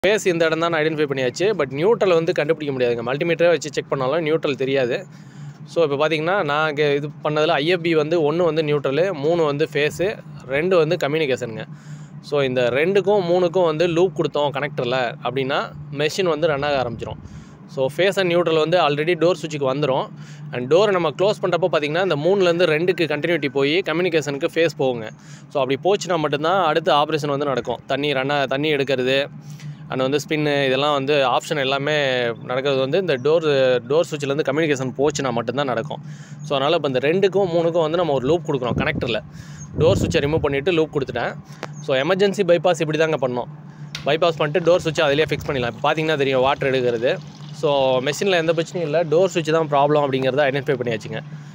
face இந்த இடம் தான் ஐடென்டிஃபை பண்ணியாச்சு பட் நியூட்ரல் வந்து கண்டுபிடிக்க முடியாதுங்க மல்டிமீட்டரை வச்சு செக் பண்ணாலும் நியூட்ரல் தெரியாது ஸோ இப்போ பார்த்தீங்கன்னா நான் இங்கே இது பண்ணதில் ஐஎஃப்பி வந்து ஒன்று வந்து நியூட்ரலு மூணு வந்து ஃபேஸு ரெண்டு வந்து கம்யூனிகேஷனுங்க ஸோ இந்த ரெண்டுக்கும் மூணுக்கும் வந்து லூப் கொடுத்தோம் கனெக்டரில் அப்படின்னா மெஷின் வந்து ரன் ஆக ஆரம்பிச்சிடும் ஸோ ஃபேஸ் அண்ட் நியூட்ரல் வந்து ஆல்ரெடி டோர் சுவிட்சுக்கு வந்துடும் அண்ட் டோரை நம்ம க்ளோஸ் பண்ணுறப்போ பார்த்தீங்கன்னா இந்த மூணுலேருந்து ரெண்டுக்கு கண்டினியூட்டி போய் கம்யூனிகேஷனுக்கு ஃபேஸ் போகுங்க ஸோ அப்படி போச்சுன்னா மட்டும்தான் அடுத்த ஆப்ரேஷன் வந்து நடக்கும் தண்ணி ரன்ன தண்ணி எடுக்கிறது அண்ட் வந்து ஸ்பின்னு இதெல்லாம் வந்து ஆப்ஷன் எல்லாமே நடக்கிறது வந்து இந்த டோர் டோர் சுவிட்ச்லேருந்து கம்யூனிகேஷன் போச்சுன்னா மட்டும்தான் நடக்கும் ஸோ அதனால் இப்போ இந்த ரெண்டுக்கும் மூணுக்கும் வந்து நம்ம ஒரு லூப் கொடுக்குறோம் கனெக்டரில் டோர் சுவிட்சை ரிமூவ் பண்ணிவிட்டு லூப் கொடுத்துட்டேன் ஸோ எமர்ஜென்சி பைபாஸ் இப்படி தாங்க பண்ணோம் பைபாஸ் பண்ணிட்டு டோர் சுவிட்சை அதிலே ஃபிக்ஸ் பண்ணிடலாம் இப்போ பார்த்தீங்கன்னா தெரியும் வாட்டர் எடுக்கிறது ஸோ மெஷினில் எந்த பிரச்சனையும் இல்லை டோர் சுவிட்ச் தான் ப்ராப்ளம் அப்படிங்கிறத ஐடென்டிஃபை பண்ணியாச்சுங்க